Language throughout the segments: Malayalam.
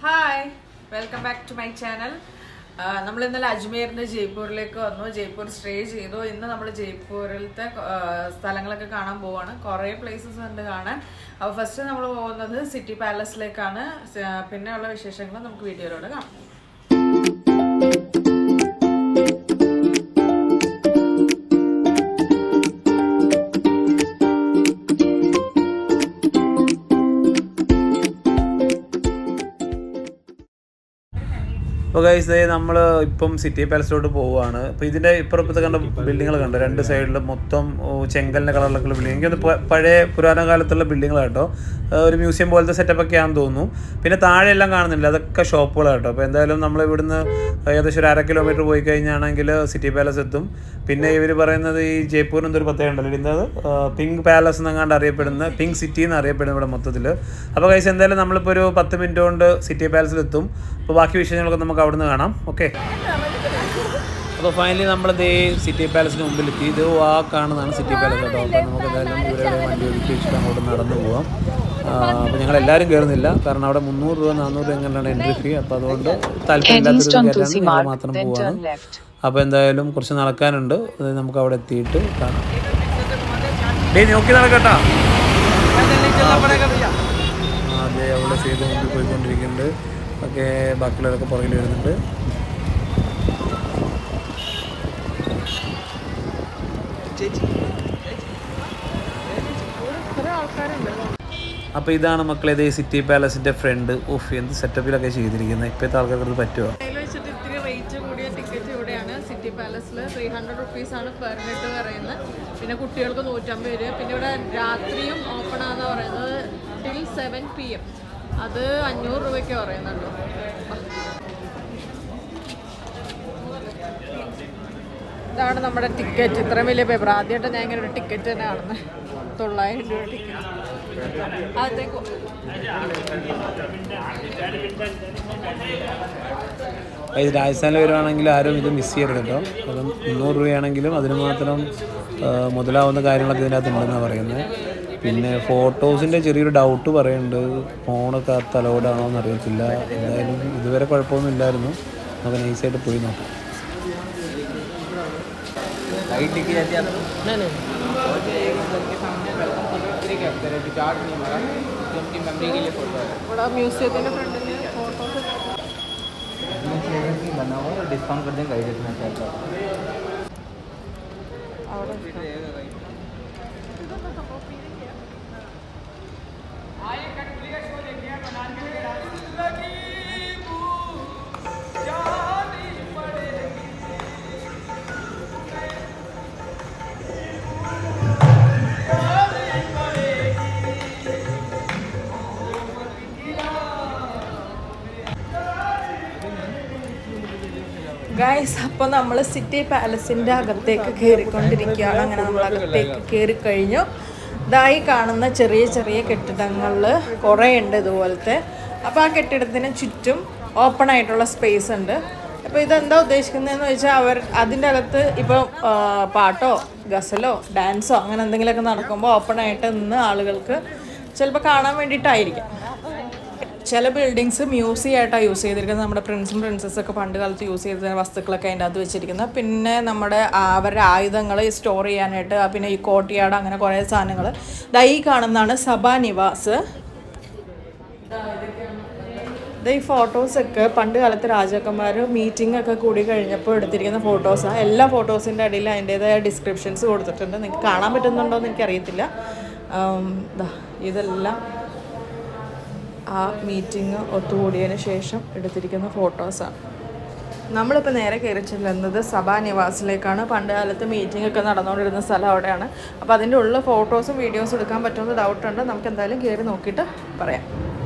hi welcome back to my channel നമ്മൾ ഇന്നലെ അജ്മീറിന്റെ ജയ്പൂരിലേക്ക് വന്നു ജയ്പൂർ സ്റ്റേ ചെയ്തു ഇന്ന് നമ്മൾ ജയ്പൂരിലത്തെ ആ, സ്ഥലങ്ങളൊക്കെ കാണാൻ പോവാണ് കുറേ പ്ലേസസ് ഉണ്ട് കാണാൻ അപ്പോൾ ഫസ്റ്റ് നമ്മൾ പോകുന്നത് സിറ്റി പാലസിലേക്കാണ് സ- പിന്നെ ഉള്ള വിശേഷങ്ങൾ നമുക്ക് വീഡിയോയിലൂടെ കാണാം അപ്പോൾ ഗൈസ് നമ്മൾ ഇപ്പം സിറ്റി പാലസിലോട്ട് പോവുകയാണ് അപ്പോൾ ഇതിൻ്റെ ഇപ്പുറത്തെ കണ്ട ബിൽഡിങ്ങുകൾ കണ്ടോ രണ്ട് സൈഡിലും മൊത്തം ഓ, ചെങ്കലിൻ്റെ കളറിലൊക്കെയുള്ള ബിൽഡിംഗ് എനിക്കൊന്ന് പ- പഴയ പുരാതന കാലത്തുള്ള ബിൽഡിങ്ങുകളാട്ടോ ഒരു മ്യൂസിയം പോലത്തെ സെറ്റപ്പ് ഒക്കെ ആണെന്ന് തോന്നുന്നു പിന്നെ താഴെ എല്ലാം കാണുന്നില്ല അതൊക്കെ ഷോപ്പുകളാട്ടോ അപ്പോൾ എന്തായാലും നമ്മൾ ഇവിടുന്ന് ഏകദേശം ഒരു അര കിലോമീറ്റർ പോയി കഴിഞ്ഞാണെങ്കിൽ സിറ്റി പാലസ് എത്തും പിന്നെ ഇവർ പറയുന്നത് ഈ ജയ്പൂരിന് എന്തൊരു പ്രത്യേകത ഉണ്ടല്ലോ ഇന്നത് പിങ്ക് പാലസ് എന്നങ്ങാണ്ട് അറിയപ്പെടുന്ന പിങ്ക് സിറ്റി എന്ന് അറിയപ്പെടുന്നത് ഇവിടെ മൊത്തത്തിൽ അപ്പോൾ കൈസ് എന്തായാലും നമ്മളിപ്പോൾ ഒരു പത്ത് മിനിറ്റ് കൊണ്ട് സിറ്റി പാലസിൽ എത്തും അപ്പോൾ ബാക്കി വിഷയങ്ങളൊക്കെ നമുക്ക് അവിടെ നിന്ന് കാണാം ഓക്കെ അപ്പോൾ ഫൈനലി നമ്മൾ ദേ സിറ്റി പാലസിന് മുമ്പിലെത്തി ഇത് ആ കാണുന്നതാണ് സിറ്റി പാലസ് കേട്ടോ അപ്പോൾ നമുക്ക് എന്തായാലും ഇവരുടെ വണ്ടി ഒതുക്കി വെച്ചിട്ട് അങ്ങോട്ട് നടന്നു പോവാം അപ്പോൾ ഞങ്ങൾ എല്ലാവരും കയറുന്നില്ല കാരണം അവിടെ മുന്നൂറ് രൂപ നാനൂറ് രൂപ എങ്ങനെയാണ് എൻട്രി ഫീ അപ്പോൾ അതുകൊണ്ട് താല്പര്യമില്ലാത്തൊരു കയറ്റാണ് ഞങ്ങൾ മാത്രം പോവാണ് അപ്പോൾ എന്തായാലും കുറച്ച് നടക്കാനുണ്ട് അത് നമുക്ക് അവിടെ എത്തിയിട്ട് കാണാം ഡേ നോക്കി നടക്കട്ടാ അതെ അവിടെ ചെയ്ത് മുമ്പിൽ പോയിക്കൊണ്ടിരിക്കുന്നുണ്ട് ഒക്കെ ബാക്കിയുള്ളവരൊക്കെ പുറകിൽ വരുന്നുണ്ട് അപ്പോൾ ഇതാണ് മക്കളെ ഇതേ സിറ്റി പാലസിൻ്റെ ഫ്രണ്ട് ഓഫ് എന്ത് സെറ്റപ്പിലൊക്കെ ചെയ്തിരിക്കുന്നത് ഇപ്പോഴത്തെ ആൾക്കാർക്ക് ഇത് പറ്റുമോ കയ്യിൽ വെച്ചിട്ട് ഇത്തിരി റേറ്റ് കൂടിയ ടിക്കറ്റ് ഇവിടെയാണ് സിറ്റി പാലസിൽ ത്രീ ഹൺഡ്രഡ് റുപ്പീസ് ആണ് പെർ ഹെഡ് പറയുന്നത് പിന്നെ കുട്ടികൾക്ക് നൂറ്റമ്പത് രൂപ പിന്നെ ഇവിടെ രാത്രിയും ഓപ്പൺ ആണെന്ന് പറയുന്നത് ടിൽ സെവൻ പി എം അത് അഞ്ഞൂറ് രൂപയ്ക്ക് പറയുന്നുള്ളൂ ഇതാണ് നമ്മുടെ ടിക്കറ്റ് ഇത്രയും വലിയ പേപ്പർ ആദ്യമായിട്ട് ഞാൻ ഇങ്ങനെ ഒരു ടിക്കറ്റ് തന്നെ കാണുന്നത് തൊള്ളായിരം രൂപ ടിക്കറ്റ് അതേക്ക് ഇത് രാജസ്ഥാനിൽ വരുവാണെങ്കിൽ ആരും ഇത് മിസ് ചെയ്യരുത് കേട്ടോ കാരണം മുന്നൂറ് രൂപയാണെങ്കിലും അതിന് മാത്രം ആ, മുതലാവുന്ന കാര്യങ്ങളൊക്കെ ഇതിനകത്ത് ഉണ്ടെന്നാണ് പറയുന്നത് പിന്നെ ഫോട്ടോസിൻ്റെ ചെറിയൊരു ഡൗട്ട് പറയുന്നുണ്ട് ഫോണൊക്കെ തലോടാണോ എന്ന് അറിയത്തില്ല എന്തായാലും ഇതുവരെ കുഴപ്പമൊന്നും ഇല്ലായിരുന്നു നമുക്ക് നൈസായിട്ട് പോയി നോക്കാം ഇവിടെ മ്യൂസിയത്തിന്റെ ഫ്രണ്ടിൽ ഫോട്ടോസ് डिस्काउंट कर देंगे गाइड इतना चाहता അവിടെ ഗൈസ് അപ്പോൾ നമ്മൾ സിറ്റി പാലസിൻ്റെ അകത്തേക്ക് കയറിക്കൊണ്ടിരിക്കുകയാണ് അങ്ങനെ നമ്മൾ അകത്തേക്ക് കയറി കഴിഞ്ഞു ഇതായി കാണുന്ന ചെറിയ ചെറിയ കെട്ടിടങ്ങളിൽ കുറേ ഉണ്ട് ഇതുപോലത്തെ അപ്പോൾ ആ കെട്ടിടത്തിന് ചുറ്റും ഓപ്പൺ ആയിട്ടുള്ള സ്പേസ് ഉണ്ട് അപ്പോൾ ഇതെന്താ ഉദ്ദേശിക്കുന്നതെന്ന് വെച്ചാൽ അവർ അതിൻ്റെ അകത്ത് ഇപ്പോൾ പാട്ടോ ഗസലോ ഡാൻസോ അങ്ങനെ എന്തെങ്കിലുമൊക്കെ നടക്കുമ്പോൾ ഓപ്പൺ ആയിട്ട് നിന്ന് ആളുകൾക്ക് ചിലപ്പോൾ കാണാൻ വേണ്ടിയിട്ടായിരിക്കും ചില ബിൽഡിങ്സ് മ്യൂസിയം ആയിട്ടാണ് യൂസ് ചെയ്തിരിക്കുന്നത് നമ്മുടെ പ്രിൻസും പ്രിൻസസ് ഒക്കെ പണ്ട് കാലത്ത് യൂസ് ചെയ്തിരുന്ന വസ്തുക്കളൊക്കെ അതിൻ്റെ അകത്ത് വെച്ചിരിക്കുന്നത് പിന്നെ നമ്മുടെ ആ അവരുടെ ആയുധങ്ങൾ സ്റ്റോർ ചെയ്യാനായിട്ട് ആ പിന്നെ ഈ കോട്ടിയാട് അങ്ങനെ കുറേ സാധനങ്ങൾ ദാ ഈ കാണുന്നതാണ് സഭാ നിവാസ് ദാ ഈ ഫോട്ടോസൊക്കെ പണ്ട് കാലത്ത് രാജാക്കന്മാർ മീറ്റിംഗ് ഒക്കെ കൂടി കഴിഞ്ഞപ്പോൾ എടുത്തിരിക്കുന്ന ഫോട്ടോസാണ് എല്ലാ ഫോട്ടോസിൻ്റെ അടിയിൽ അതിൻ്റേതായ ഡിസ്ക്രിപ്ഷൻസ് കൊടുത്തിട്ടുണ്ട് നിങ്ങൾക്ക് കാണാൻ പറ്റുന്നുണ്ടോ എന്ന് എനിക്കറിയത്തില്ല ആം, ദാ ഇതെല്ലാം ആ മീറ്റിംഗ് ഒത്തുകൂടിയതിന് ശേഷം എടുത്തിരിക്കുന്ന ഫോട്ടോസാണ് നമ്മളിപ്പോൾ നേരെ കയറി ചെല്ലുന്നത് സഭാ നിവാസിലേക്കാണ് പണ്ട് കാലത്ത് മീറ്റിംഗ് ഒക്കെ നടന്നുകൊണ്ടിരുന്ന സ്ഥലം അവിടെയാണ് അപ്പോൾ അതിൻ്റെ ഉള്ള ഫോട്ടോസും വീഡിയോസും എടുക്കാൻ പറ്റുമെന്ന് ഡൗട്ടുണ്ട് നമുക്ക് എന്തായാലും കയറി നോക്കിയിട്ട് പറയാം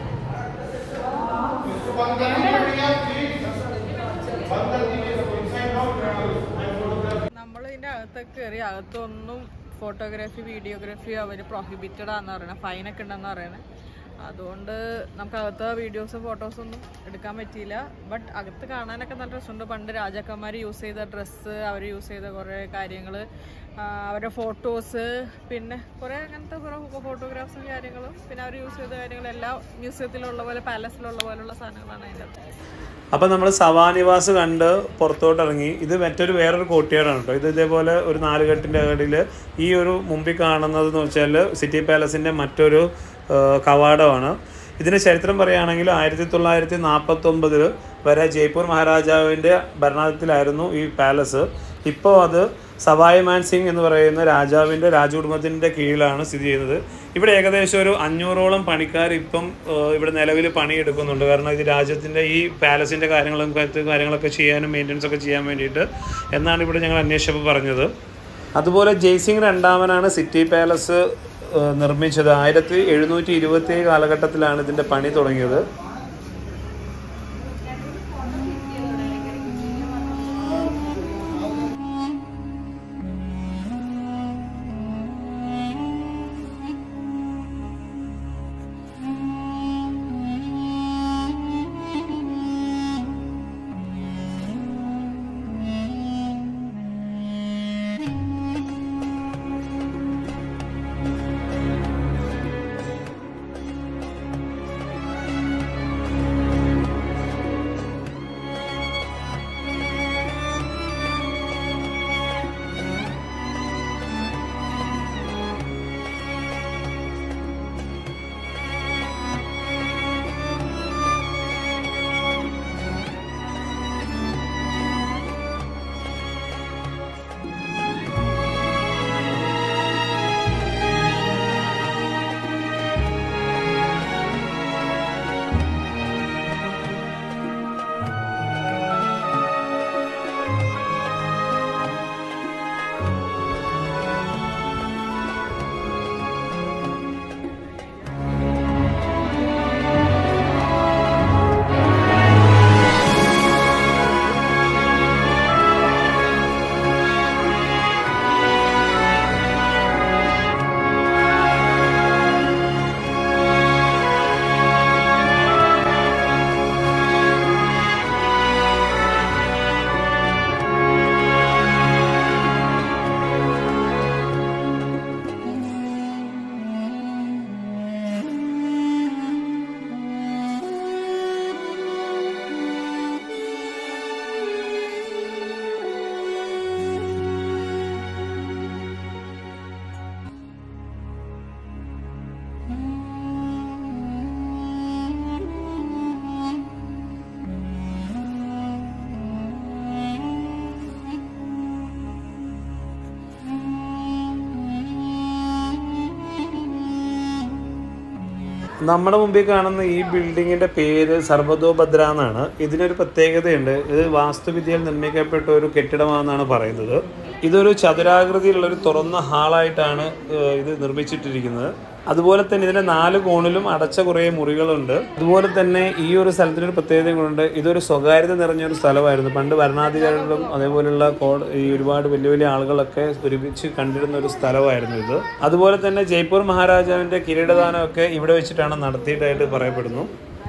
നമ്മൾ ഇതിൻ്റെ അകത്തൊക്കെ കയറി അകത്തൊന്നും ഫോട്ടോഗ്രാഫി വീഡിയോഗ്രാഫി അവർ പ്രൊഹിബിറ്റഡ് ആണെന്ന് പറയുന്നത് ഫൈനൊക്കെ ഉണ്ടെന്ന് പറയുന്നത് അതുകൊണ്ട് നമുക്ക് അകത്തെ വീഡിയോസ് ഫോട്ടോസ് ഒന്നും എടുക്കാൻ പറ്റിയില്ല ബട്ട് അകത്ത് കാണാനൊക്കെ നല്ല രസമുണ്ട് പണ്ട് രാജാക്കന്മാർ യൂസ് ചെയ്ത ഡ്രസ്സ് അവർ യൂസ് ചെയ്ത കുറേ കാര്യങ്ങൾ അവരുടെ ഫോട്ടോസ് പിന്നെ കുറേ അങ്ങനത്തെ കുറേ ഫോട്ടോഗ്രാഫ്സും കാര്യങ്ങളും പിന്നെ അവർ യൂസ് ചെയ്ത കാര്യങ്ങളെല്ലാം മ്യൂസിയത്തിലുള്ള പോലെ പാലസിലുള്ള പോലുള്ള സാധനങ്ങളാണ് അതിൻ്റെ അകത്ത് അപ്പം നമ്മൾ സവാനിവാസ് കണ്ട് പുറത്തോട്ട് ഇറങ്ങി ഇത് മറ്റൊരു വേറൊരു കോട്ടയാടാണ് കേട്ടോ ഇത് ഇതേപോലെ ഒരു നാലുകെട്ടിൻ്റെ അകടിൽ ഈ ഒരു മുമ്പിൽ കാണുന്നത് എന്ന് വെച്ചാൽ സിറ്റി പാലസിൻ്റെ മറ്റൊരു ആ, കവാടമാണ് ഇതിൻ്റെ ചരിത്രം പറയുകയാണെങ്കിൽ ആയിരത്തി തൊള്ളായിരത്തി നാൽപ്പത്തൊമ്പതിൽ വരെ ജയ്പൂർ മഹാരാജാവിൻ്റെ ഭരണത്തിലായിരുന്നു ഈ പാലസ് ഇപ്പോൾ അത് സവായ് മാൻ സിംഗ് എന്ന് പറയുന്ന രാജാവിൻ്റെ രാജകുടുംബത്തിൻ്റെ കീഴിലാണ് സ്ഥിതി ചെയ്യുന്നത് ഇവിടെ ഏകദേശം ഒരു അഞ്ഞൂറോളം പണിക്കാർ ഇപ്പം ഏഹ്, ഇവിടെ നിലവിൽ പണിയെടുക്കുന്നുണ്ട് കാരണം ഇത് രാജ്യത്തിൻ്റെ ഈ പാലസിൻ്റെ കാര്യങ്ങളും കാര്യ- കാര്യങ്ങളൊക്കെ ചെയ്യാനും മെയിൻ്റനൻസ് ഒക്കെ ചെയ്യാൻ വേണ്ടിയിട്ട് എന്നാണ് ഇവിടെ ഞങ്ങൾ അന്വേഷിച്ചപ്പോൾ പറഞ്ഞത് അതുപോലെ ജയ്സിംഗ് രണ്ടാമനാണ് സിറ്റി പാലസ് ഏഹ്, നിർമ്മിച്ചത് ആയിരത്തി എഴുന്നൂറ്റി ഇരുപത്തി ഏഴ് കാലഘട്ടത്തിലാണ് ഇതിൻ്റെ പണി തുടങ്ങിയത് നമ്മുടെ മുമ്പിൽ കാണുന്ന ഈ ബിൽഡിങ്ങിന്റെ പേര് സർവതോഭദ്ര എന്നാണ് ഇതിനൊരു പ്രത്യേകതയുണ്ട് ഇത് വാസ്തുവിദ്യയിൽ നിർമ്മിക്കപ്പെട്ട ഒരു കെട്ടിടമാണെന്നാണ് പറയുന്നത് ഇതൊരു ചതുരാകൃതിയിലുള്ള ഒരു തുറന്ന ഹാളായിട്ടാണ് ഏഹ്, ഇത് നിർമ്മിച്ചിട്ടിരിക്കുന്നത് അതുപോലെ തന്നെ ഇതിന്റെ നാല് കോണിലും അടച്ച കുറേ മുറികളുണ്ട് അതുപോലെ തന്നെ ഈ ഒരു സ്ഥലത്തിനൊരു പ്രത്യേകത കൂടെ ഇതൊരു സ്വകാര്യത നിറഞ്ഞ ഒരു സ്ഥലമായിരുന്നു പണ്ട് ഭരണാധികാരികളും അതേപോലുള്ള കോ- ഈ ഒരുപാട് വലിയ വലിയ ആളുകളൊക്കെ ഒരുമിച്ച് കണ്ടിരുന്ന ഒരു സ്ഥലമായിരുന്നു ഇത് അതുപോലെ തന്നെ ജയ്പൂർ മഹാരാജാവിന്റെ കിരീടദാനമൊക്കെ ഇവിടെ വെച്ചിട്ടാണ് നടത്തിയിട്ടായിട്ട് പറയപ്പെടുന്നു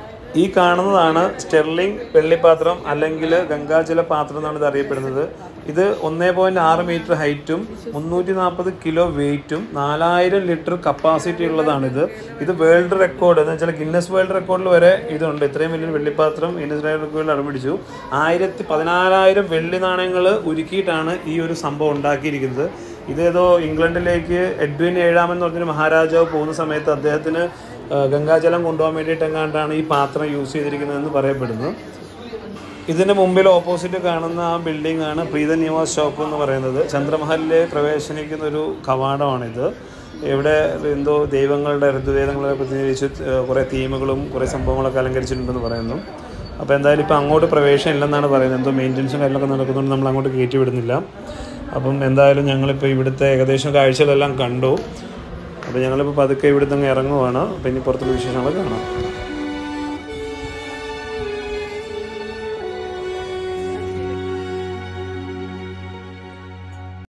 ഈ കാണുന്നതാണ് സ്റ്റെർലിംഗ് വെള്ളിപ്പാത്രം അല്ലെങ്കിൽ ഗംഗാജല പാത്രം എന്നാണ് ഇത് അറിയപ്പെടുന്നത് ഇത് ഒന്നേ പോയിന്റ് ആറ് മീറ്റർ ഹൈറ്റും മുന്നൂറ്റി നാൽപ്പത് കിലോ വെയിറ്റും നാലായിരം ലിറ്റർ കപ്പാസിറ്റി ഉള്ളതാണിത് ഇത് വേൾഡ് റെക്കോർഡ് എന്ന് വെച്ചാൽ ഗിന്നസ് വേൾഡ് റെക്കോർഡിൽ വരെ ഇതുണ്ട് ഇത്രയും വലിയൊരു വെള്ളിപ്പാത്രം ഗിന്നസ് വേൾഡ് റെക്കോർഡിൽ അടപിടിച്ചു ആയിരത്തി പതിനാലായിരം വെള്ളി നാണയങ്ങൾ ഉരുക്കിയിട്ടാണ് ഈ ഒരു സംഭവം ഉണ്ടാക്കിയിരിക്കുന്നത് ഇതേതോ ഇംഗ്ലണ്ടിലേക്ക് എഡ്വിൻ ഏഴാമൻ എന്ന് പറഞ്ഞൊരു മഹാരാജാവ് പോകുന്ന സമയത്ത് അദ്ദേഹത്തിന് ആ, ഗംഗാജലം കൊണ്ടുപോകാൻ വേണ്ടിയിട്ട് എങ്ങാണ്ടാണ് ഈ പാത്രം യൂസ് ചെയ്തിരിക്കുന്നതെന്ന് പറയപ്പെടുന്നു ഇതിന് മുമ്പിൽ ഓപ്പോസിറ്റ് കാണുന്ന ആ ബിൽഡിംഗ് ആണ് പ്രീത നിവാസ് ഷോപ്പ് എന്ന് പറയുന്നത് ചന്ദ്രമഹലിലെ പ്രവേശനിക്കുന്ന ഒരു കവാടമാണിത് ഇവിടെ എന്തോ ദൈവങ്ങളുടെ ഋതുവേദങ്ങളെ പ്രതിനിധീകരിച്ച് ഏഹ്, കുറേ തീമുകളും കുറേ സംഭവങ്ങളൊക്കെ അലങ്കരിച്ചിട്ടുണ്ടെന്ന് പറയുന്നു അപ്പോൾ എന്തായാലും ഇപ്പോൾ അങ്ങോട്ട് പ്രവേശനം ഇല്ലെന്നാണ് പറയുന്നത് എന്തോ മെയിൻ്റനൻസും കാര്യങ്ങളൊക്കെ നടക്കുന്നുണ്ട് നമ്മൾ അങ്ങോട്ട് കയറ്റി വിടുന്നില്ല അപ്പം എന്തായാലും ഞങ്ങളിപ്പോൾ ഇവിടുത്തെ ഏകദേശം കാഴ്ചകളെല്ലാം കണ്ടു അപ്പോൾ ഞങ്ങളിപ്പോൾ പതുക്കെ ഇവിടുന്ന് അങ്ങ് ഇറങ്ങുവാണ് അപ്പോൾ ഇനി പുറത്തുള്ള വിശേഷങ്ങൾ കാണാം